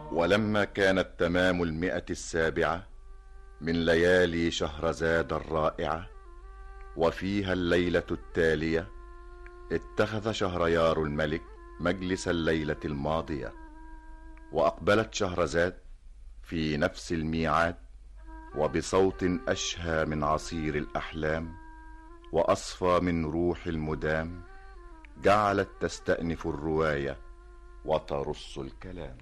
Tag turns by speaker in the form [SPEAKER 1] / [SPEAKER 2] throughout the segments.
[SPEAKER 1] ولما كانت تمام المئة السابعة من ليالي شهرزاد الرائعة وفيها الليلة التالية اتخذ شهريار الملك مجلس الليلة الماضية وأقبلت شهرزاد في نفس الميعاد وبصوت أشهى من عصير الأحلام وأصفى من روح المدام جعلت تستأنف الرواية وترص الكلام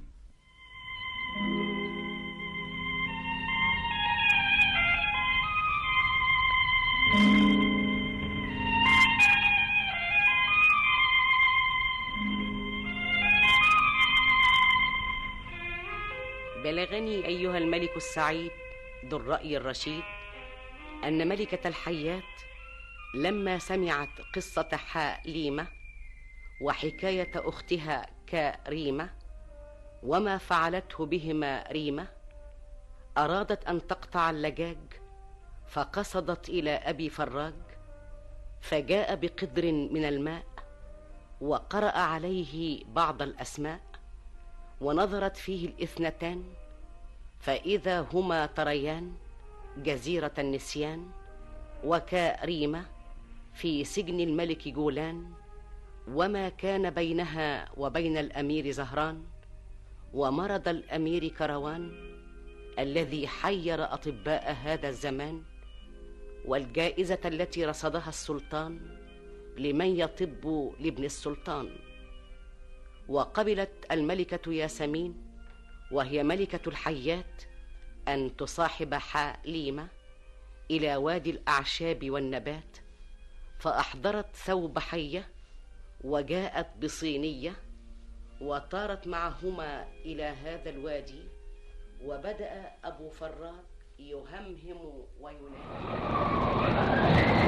[SPEAKER 2] بلغني أيها الملك السعيد ذو الرأي الرشيد أن ملكة الحيات لما سمعت قصة حليمة وحكاية أختها كريمة وما فعلته بهما ريمة أرادت أن تقطع اللجاج فقصدت إلى أبي فراج فجاء بقدر من الماء وقرأ عليه بعض الأسماء ونظرت فيه الاثنتان فإذا هما تريان جزيرة النسيان وكريمة في سجن الملك جولان وما كان بينها وبين الأمير زهران ومرض الأمير كروان الذي حير أطباء هذا الزمان والجائزة التي رصدها السلطان لمن يطب لابن السلطان وقبلت الملكة ياسمين وهي ملكة الحيات أن تصاحب حليمة إلى وادي الأعشاب والنبات فأحضرت ثوب حية وجاءت بصينية وطارت معهما إلى هذا الوادي وبدأ أبو فراج يهمهم وينادي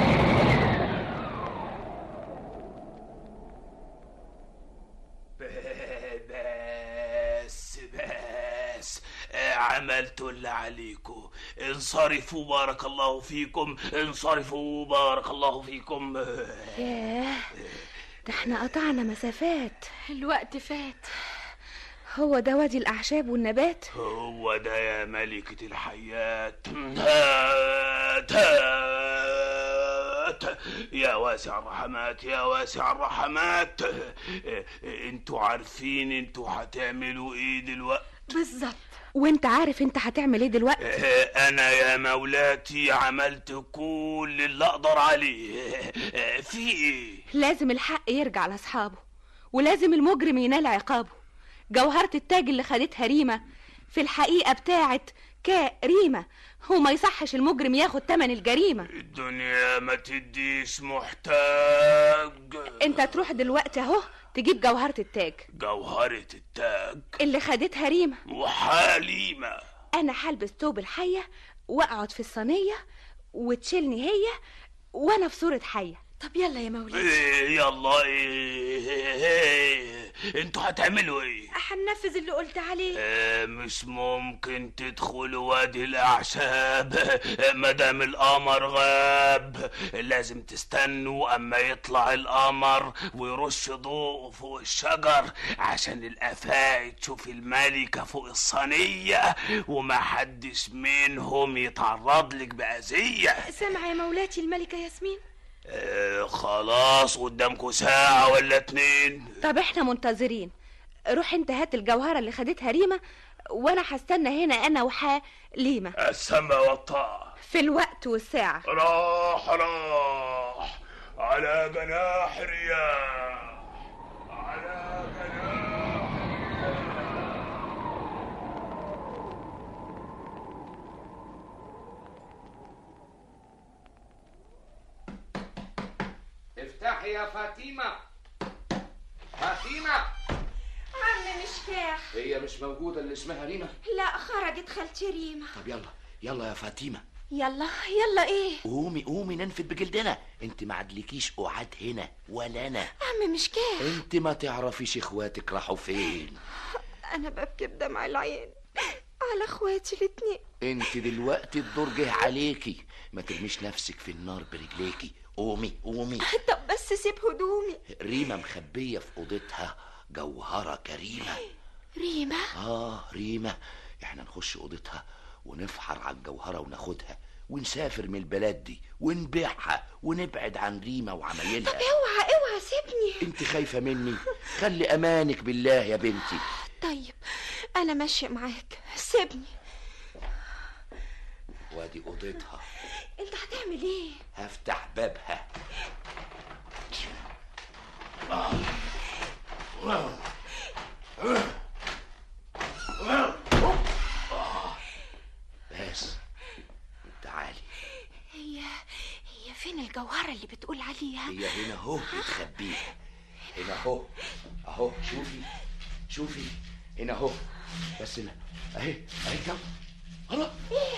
[SPEAKER 3] بس بس عملت اللي عليكم انصرفوا بارك الله فيكم انصرفوا بارك الله فيكم
[SPEAKER 4] ياه ده احنا قطعنا مسافات
[SPEAKER 5] الوقت فات
[SPEAKER 4] هو ده وادي الأعشاب والنبات
[SPEAKER 3] هو ده يا ملكة الحيات هات هات يا واسع الرحمات يا واسع الرحمات انتوا عارفين انتوا هتعملوا ايه دلوقتي
[SPEAKER 5] بالظبط
[SPEAKER 4] وانت عارف انت هتعمل ايه دلوقتي
[SPEAKER 3] انا يا مولاتي عملت كل اللي اقدر عليه في ايه
[SPEAKER 4] لازم الحق يرجع لاصحابه ولازم المجرم ينال عقابه جوهرة التاج اللي خدتها ريمة في الحقيقة بتاعت كريمة وما يصحش المجرم ياخد تمن الجريمة
[SPEAKER 3] الدنيا ما تديش محتاج
[SPEAKER 4] انت تروح دلوقتي اهو تجيب جوهرة التاج
[SPEAKER 3] جوهرة التاج
[SPEAKER 4] اللي خدتها ريمة
[SPEAKER 3] وحليمة
[SPEAKER 4] انا هلبس ثوب الحية واقعد في الصينية وتشيلني هي وانا في صورة حية
[SPEAKER 5] طب يلا يا مولاي
[SPEAKER 3] إيه يلا ايه, إيه انتوا هتعملوا ايه
[SPEAKER 5] هننفذ اللي قلت عليه
[SPEAKER 3] إيه مش ممكن تدخلوا وادي الاعشاب مدام القمر غاب لازم تستنوا اما يطلع القمر ويرش ضوء فوق الشجر عشان الافاعي تشوف الملكة فوق الصينية ومحدش منهم يتعرض لك بأذية
[SPEAKER 5] سامعة يا مولاتي الملكة ياسمين
[SPEAKER 3] آه خلاص قدامكم ساعة ولا اتنين
[SPEAKER 4] طب احنا منتظرين روح انت هات الجوهرة اللي خدتها ريمة وانا هستنى هنا انا وحليمة
[SPEAKER 3] السما والطاعة
[SPEAKER 4] في الوقت والساعة
[SPEAKER 3] راح راح على جناح رياح على جناح
[SPEAKER 6] افتحي يا فاطمة فاطمة
[SPEAKER 5] عم مشتاح
[SPEAKER 6] هي مش موجودة اللي اسمها ريما
[SPEAKER 5] لا خرجت خالتي ريما
[SPEAKER 6] طب يلا يلا يا فاطمة
[SPEAKER 5] يلا يلا ايه
[SPEAKER 7] قومي قومي ننفد بجلدنا انت ما عدلكيش قعاد هنا ولا انا
[SPEAKER 5] عم مشتاح
[SPEAKER 7] انت ما تعرفيش اخواتك راحوا فين
[SPEAKER 5] انا ببكي بدمع العين على اخواتي الاتنين
[SPEAKER 7] انت دلوقتي الدور جه عليكي ما ترميش نفسك في النار برجليكي قومي قومي
[SPEAKER 5] طب بس سيب هدومي
[SPEAKER 7] ريما مخبية في اوضتها جوهرة كريمة
[SPEAKER 5] ريما
[SPEAKER 7] اه ريما احنا نخش اوضتها ونفحر على الجوهرة وناخدها ونسافر من البلد دي ونبيعها ونبعد عن ريما وعمايلها
[SPEAKER 5] اوعى اوعى سيبني
[SPEAKER 7] انت خايفة مني خلي امانك بالله يا بنتي
[SPEAKER 5] طيب انا ماشيه معاك سيبني
[SPEAKER 7] وادي اوضتها
[SPEAKER 5] انت هتعمل ايه
[SPEAKER 7] هفتح بابها بس تعالي
[SPEAKER 5] هي هي فين الجوهره اللي بتقول عليها
[SPEAKER 7] هي هنا اهو بتخبيها هنا اهو اهو شوفي شوفي هنا اهو بس لا اهي اهي الجو الله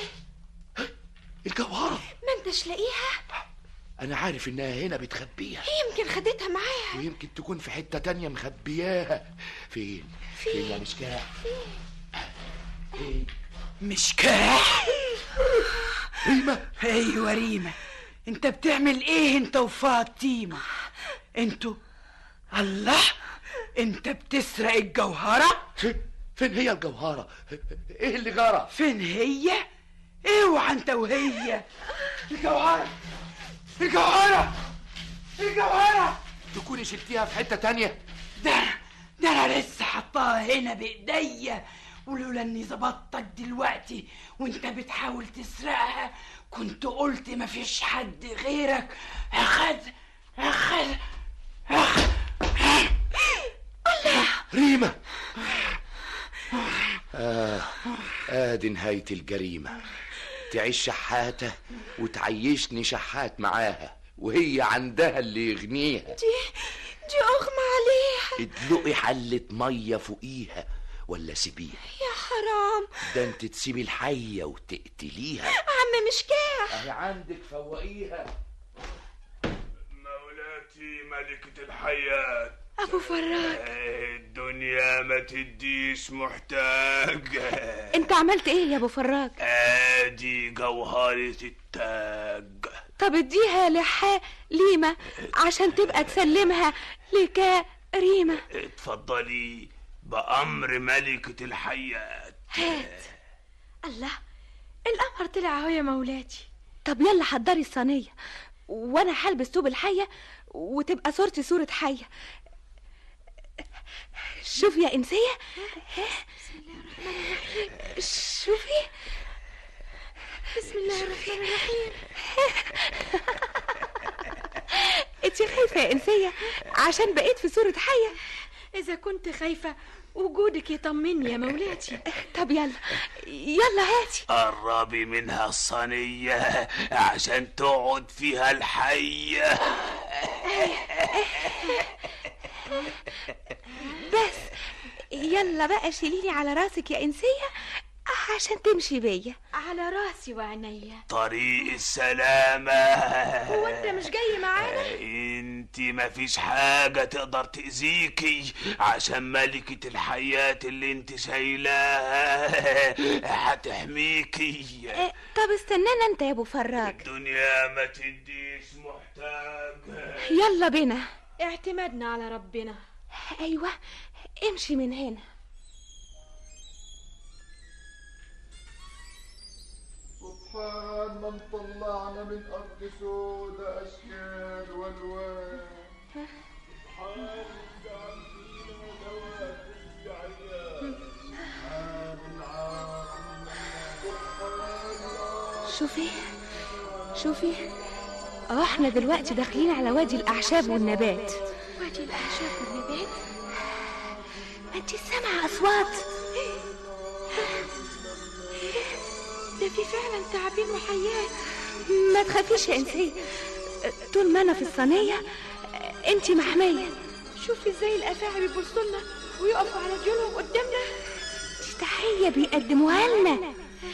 [SPEAKER 7] الجوهرة
[SPEAKER 5] ما انتش لاقيها
[SPEAKER 7] انا عارف انها هنا بتخبيها
[SPEAKER 5] يمكن خدتها معاها
[SPEAKER 7] ويمكن تكون في حتة تانية مخبياها فين فين يا مشكاح فين
[SPEAKER 8] مشكاح
[SPEAKER 7] ريما
[SPEAKER 8] ايوه ريما انت بتعمل ايه انت وفاطمه انتوا الله انت بتسرق الجوهره
[SPEAKER 7] فين فين هي الجوهرة ايه اللي جرى
[SPEAKER 8] فين هي اوعى انت وهي الجوهره الجوهره الجوهره
[SPEAKER 7] تكوني شلتيها في حتة تانية
[SPEAKER 8] ده ده انا لسه حطاها هنا بايديا ولولا اني ظبطتك دلوقتي وانت بتحاول تسرقها كنت قلت مفيش حد غيرك اخد اخد اخد
[SPEAKER 7] ريما آه آدي نهاية الجريمة تعيش شحاتة وتعيشني شحات معاها وهي عندها اللي يغنيها
[SPEAKER 5] دي دي اغمى عليها
[SPEAKER 7] ادلقي حلة مية فوقيها ولا سيبيها
[SPEAKER 5] يا حرام
[SPEAKER 7] ده انت تسيبي الحية وتقتليها
[SPEAKER 5] عم مشكاح
[SPEAKER 7] اهي عندك فوقيها
[SPEAKER 3] مولاتي ملكة الحياة
[SPEAKER 5] ابو فراج
[SPEAKER 3] الدنيا ما تديش محتاج
[SPEAKER 4] انت عملت ايه يا ابو فراج
[SPEAKER 3] ادي جوهرة التاج
[SPEAKER 4] طب اديها لحا ليما عشان تبقى تسلمها لكريمة
[SPEAKER 3] اتفضلي بأمر ملكة الحياة
[SPEAKER 5] هات الله القمر طلع اهو يا مولاتي
[SPEAKER 4] طب يلا حضري الصينية وانا هلبس ثوب الحية وتبقى صورتي صورة حية شوفي يا إنسية شوفي
[SPEAKER 5] بسم الله الرحمن الرحيم
[SPEAKER 4] انت خايفة يا إنسية عشان بقيت في صورة حية
[SPEAKER 5] اذا كنت خايفه وجودك يطمني يا مولاتي
[SPEAKER 4] طب يلا يلا هاتي
[SPEAKER 3] قربي منها الصينية عشان تقعد فيها الحية
[SPEAKER 4] بس يلا بقى شيليني على راسك يا إنسية عشان تمشي بيا
[SPEAKER 5] على راسي وعينيا
[SPEAKER 3] طريق السلامة
[SPEAKER 5] هو انت مش جاي معانا
[SPEAKER 3] انت مفيش حاجة تقدر تأذيكي عشان ملكة الحياة اللي انت شايلاها هتحميكي
[SPEAKER 4] اه، طب استنانا انت يا ابو فراج
[SPEAKER 3] الدنيا ما تديش محتاج
[SPEAKER 4] يلا بينا
[SPEAKER 5] اعتمدنا على ربنا
[SPEAKER 4] ايوه امشي من هنا
[SPEAKER 9] سبحان من طلعنا من أرض سود أشكال والوان سبحان جعل فينا ذوات السعيان سبحان العالم سبحان
[SPEAKER 4] شوفي شوفي اه احنا دلوقتي داخلين على وادي الاعشاب والنبات
[SPEAKER 5] وادي الاعشاب والنبات
[SPEAKER 4] ما انت سامعه اصوات
[SPEAKER 5] ده في فعلا تعابين وحيات
[SPEAKER 4] ما تخافيش يا انسيه طول ما انا في الصينيه انت محميه
[SPEAKER 5] شوفي ازاي الافاعي بيبصوا لنا ويقفوا على رجلهم قدامنا
[SPEAKER 4] دي تحيه بيقدموها لنا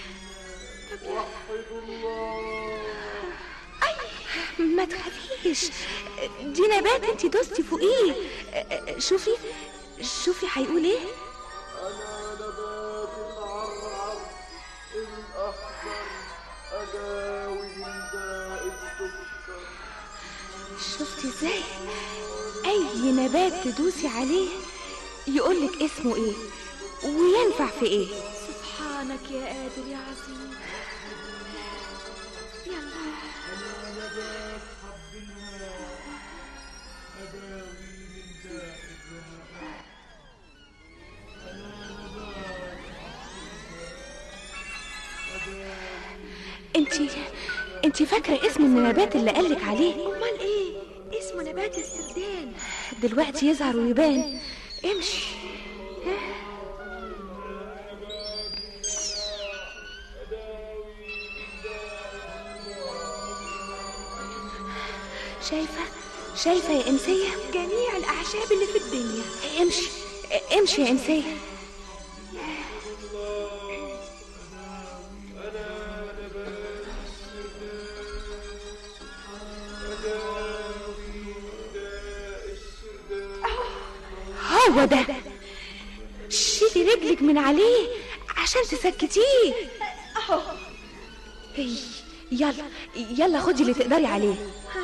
[SPEAKER 4] ما تخافيش دي نبات انت دوستي فوقيه شوفي شوفي هيقول ايه
[SPEAKER 9] أنا نبات العرعر الأخضر أداوي داء السكر
[SPEAKER 4] شفتي ازاي اي نبات تدوسي عليه يقولك اسمه ايه وينفع في ايه
[SPEAKER 5] سبحانك يا قادر يا عظيم يلا
[SPEAKER 4] انتي انتي فاكره اسم النبات اللي قالك عليه
[SPEAKER 5] امال ايه اسمه نبات السردان
[SPEAKER 4] دلوقتي يظهر ويبان امشي شايفة شايفة يا إنسية
[SPEAKER 5] جميع الاعشاب اللي في الدنيا
[SPEAKER 4] امشي امشي يا إنسية هو ده شيلي رجلك من عليه عشان تسكتيه
[SPEAKER 5] اهو
[SPEAKER 4] هي يلا يلا خدي اللي تقدري عليه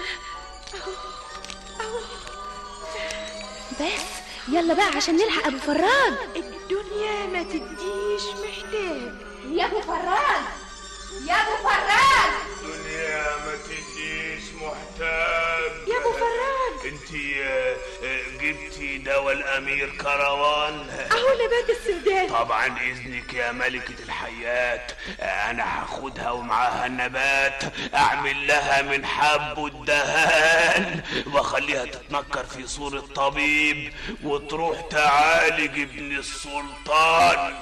[SPEAKER 4] بس يلا بقى عشان نلحق ابو فراج
[SPEAKER 5] الدنيا ما تديش محتاج
[SPEAKER 4] يا ابو فراج يا ابو فراج
[SPEAKER 3] دنيا ما تديش محتاج
[SPEAKER 5] يا ابو فراج
[SPEAKER 3] انت جبتي دواء الامير كروان
[SPEAKER 5] اهو نبات السردان
[SPEAKER 3] طبعا اذنك يا ملكة الحيات انا هاخدها ومعاها النبات اعمل لها من حب الدهان واخليها تتنكر في صورة طبيب وتروح تعالج ابن السلطان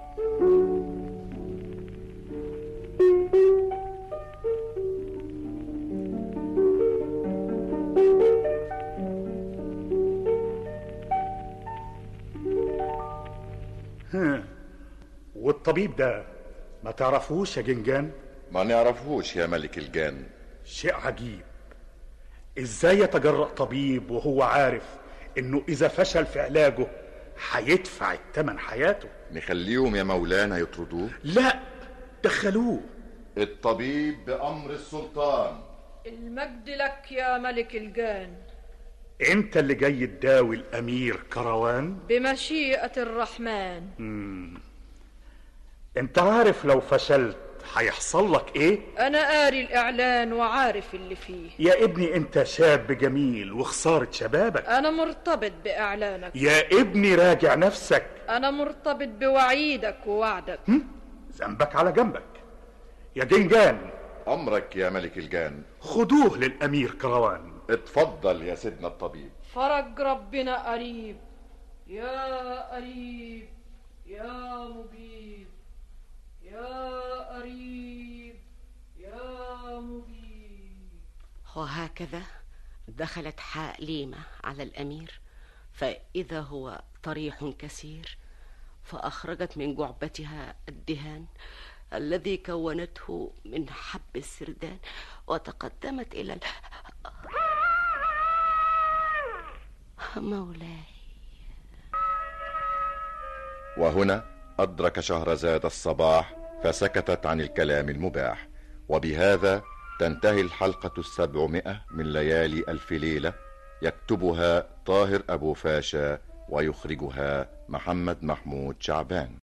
[SPEAKER 10] ها. والطبيب ده ما تعرفوش يا جنجان
[SPEAKER 1] ما نعرفهوش يا ملك الجان
[SPEAKER 10] شيء عجيب ازاي يتجرأ طبيب وهو عارف انه اذا فشل في علاجه هيدفع الثمن حياته
[SPEAKER 1] نخليهم يا مولانا يطردوه
[SPEAKER 10] لا دخلوه
[SPEAKER 1] الطبيب بأمر السلطان
[SPEAKER 11] المجد لك يا ملك الجان
[SPEAKER 10] انت اللي جاي تداوي الامير كروان
[SPEAKER 11] بمشيئة الرحمن
[SPEAKER 10] مم. انت عارف لو فشلت هيحصل لك ايه
[SPEAKER 11] أنا قاري الإعلان وعارف اللي فيه
[SPEAKER 10] يا ابني انت شاب جميل وخسارة شبابك
[SPEAKER 11] أنا مرتبط بإعلانك
[SPEAKER 10] يا ابني راجع نفسك
[SPEAKER 11] أنا مرتبط بوعيدك ووعدك
[SPEAKER 10] ذنبك على جنبك يا جنجان
[SPEAKER 1] أمرك يا ملك الجان
[SPEAKER 10] خدوه للامير كروان
[SPEAKER 1] اتفضل يا سيدنا الطبيب
[SPEAKER 11] فرج ربنا قريب يا قريب يا مجيب يا قريب يا مجيب
[SPEAKER 2] وهكذا دخلت حاليمة على الأمير فإذا هو طريح كثير فأخرجت من جعبتها الدهان الذي كونته من حب السردان وتقدمت إلى ال... مولاي
[SPEAKER 1] وهنا أدرك شهرزاد الصباح فسكتت عن الكلام المباح وبهذا تنتهي الحلقة السبعمائة من ليالي ألف ليلة يكتبها طاهر أبو فاشا ويخرجها محمد محمود شعبان